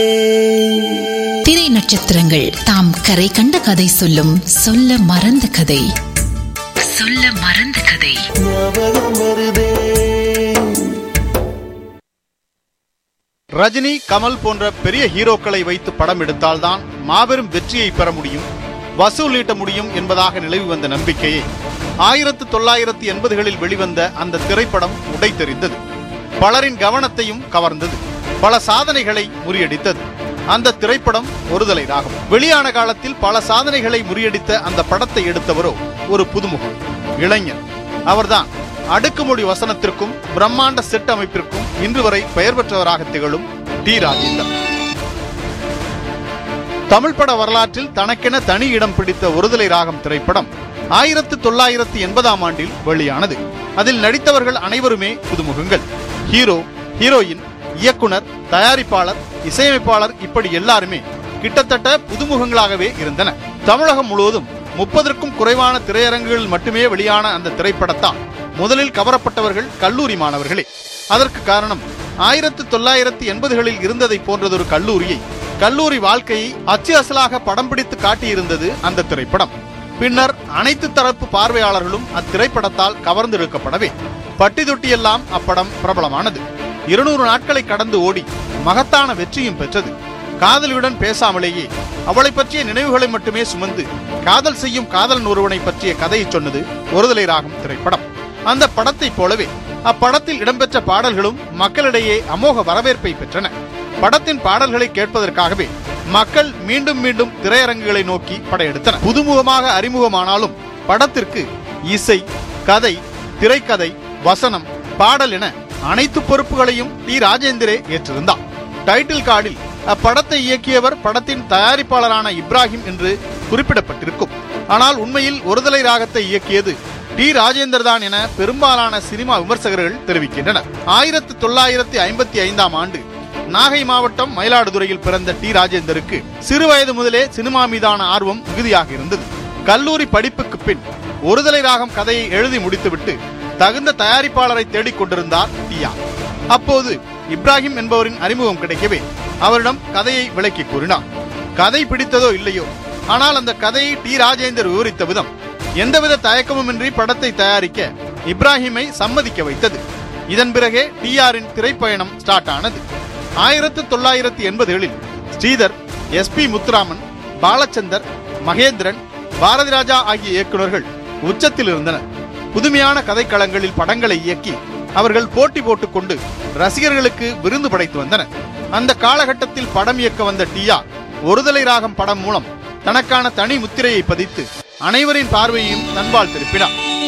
திரை நட்சத்திரங்கள் தாம் கரை கண்ட கதை சொல்லும் சொல்ல மறந்த கதை சொல்ல மறந்த கதை ஞாபகம் வருதே ரஜினி கமல் போன்ற பெரிய ஹீரோக்களை வைத்து படம் எடுத்தால்தான் மாபெரும் வெற்றியை பெற முடியும் வசூல் ஈட்ட முடியும் என்பதாக நிலவி வந்த நம்பிக்கையை ஆயிரத்து தொள்ளாயிரத்து எண்பதுகளில் வெளிவந்த அந்த திரைப்படம் உடைத்தெறிந்தது பலரின் கவனத்தையும் கவர்ந்தது பல சாதனைகளை முறியடித்தது அந்த திரைப்படம் ஒருதலை ராகம் வெளியான காலத்தில் பல சாதனைகளை முறியடித்த அந்த படத்தை எடுத்தவரோ ஒரு புதுமுகம் இளைஞர் அவர்தான் அடுக்குமொழி வசனத்திற்கும் பிரம்மாண்ட செட் அமைப்பிற்கும் இன்று வரை பெயர் பெற்றவராக திகழும் டி ராஜேந்தர் தமிழ் பட வரலாற்றில் தனக்கென தனி இடம் பிடித்த ஒருதலை ராகம் திரைப்படம் ஆயிரத்து தொள்ளாயிரத்து எண்பதாம் ஆண்டில் வெளியானது அதில் நடித்தவர்கள் அனைவருமே புதுமுகங்கள் ஹீரோ ஹீரோயின் இயக்குனர் தயாரிப்பாளர் இசையமைப்பாளர் இப்படி எல்லாருமே கிட்டத்தட்ட புதுமுகங்களாகவே இருந்தன தமிழகம் முழுவதும் முப்பதற்கும் குறைவான திரையரங்குகளில் மட்டுமே வெளியான அந்த திரைப்படத்தால் முதலில் கவரப்பட்டவர்கள் கல்லூரி மாணவர்களே அதற்கு காரணம் ஆயிரத்து தொள்ளாயிரத்து எண்பதுகளில் இருந்ததை போன்றதொரு கல்லூரியை கல்லூரி வாழ்க்கையை அச்சு அசலாக படம் பிடித்து காட்டியிருந்தது அந்த திரைப்படம் பின்னர் அனைத்து தரப்பு பார்வையாளர்களும் அத்திரைப்படத்தால் கவர்ந்திழுக்கப்படவே பட்டி தொட்டியெல்லாம் அப்படம் பிரபலமானது இருநூறு நாட்களை கடந்து ஓடி மகத்தான வெற்றியும் பெற்றது காதலியுடன் பேசாமலேயே அவளை பற்றிய நினைவுகளை மட்டுமே சுமந்து காதல் செய்யும் காதலன் ஒருவனை பற்றிய கதையை சொன்னது ஒருதலை ராகம் திரைப்படம் அந்த படத்தைப் போலவே அப்படத்தில் இடம்பெற்ற பாடல்களும் மக்களிடையே அமோக வரவேற்பை பெற்றன படத்தின் பாடல்களை கேட்பதற்காகவே மக்கள் மீண்டும் மீண்டும் திரையரங்குகளை நோக்கி படையெடுத்தனர் புதுமுகமாக அறிமுகமானாலும் படத்திற்கு இசை கதை திரைக்கதை வசனம் பாடல் என அனைத்து பொறுப்புகளையும் டி ராஜேந்திரே ஏற்றிருந்தார் டைட்டில் கார்டில் அப்படத்தை இயக்கியவர் படத்தின் தயாரிப்பாளரான இப்ராஹிம் என்று குறிப்பிடப்பட்டிருக்கும் ஆனால் உண்மையில் ஒருதலை ராகத்தை இயக்கியது டி ராஜேந்தர் தான் என பெரும்பாலான சினிமா விமர்சகர்கள் தெரிவிக்கின்றனர் ஆயிரத்து தொள்ளாயிரத்தி ஐம்பத்தி ஐந்தாம் ஆண்டு நாகை மாவட்டம் மயிலாடுதுறையில் பிறந்த டி ராஜேந்தருக்கு சிறு வயது முதலே சினிமா மீதான ஆர்வம் மிகுதியாக இருந்தது கல்லூரி படிப்புக்கு பின் ஒருதலை ராகம் கதையை எழுதி முடித்துவிட்டு தகுந்த தயாரிப்பாளரை தேடிக் கொண்டிருந்தார் டிஆர் அப்போது இப்ராஹிம் என்பவரின் அறிமுகம் கிடைக்கவே அவரிடம் கதையை விளக்கி கூறினார் கதை பிடித்ததோ இல்லையோ ஆனால் அந்த கதையை டி ராஜேந்தர் விவரித்த விதம் எந்தவித தயக்கமுமின்றி படத்தை தயாரிக்க இப்ராஹிமை சம்மதிக்க வைத்தது இதன் பிறகே டிஆரின் திரைப்பயணம் ஸ்டார்ட் ஆனது ஆயிரத்து தொள்ளாயிரத்தி எண்பதுகளில் ஸ்ரீதர் எஸ் பி முத்துராமன் பாலச்சந்தர் மகேந்திரன் பாரதி ராஜா ஆகிய இயக்குநர்கள் உச்சத்தில் இருந்தனர் புதுமையான கதைக்களங்களில் படங்களை இயக்கி அவர்கள் போட்டி போட்டுக்கொண்டு ரசிகர்களுக்கு விருந்து படைத்து வந்தனர் அந்த காலகட்டத்தில் படம் இயக்க வந்த டிஆ ஒருதலை ராகம் படம் மூலம் தனக்கான தனி முத்திரையை பதித்து அனைவரின் பார்வையையும் தன்பால் திருப்பினார்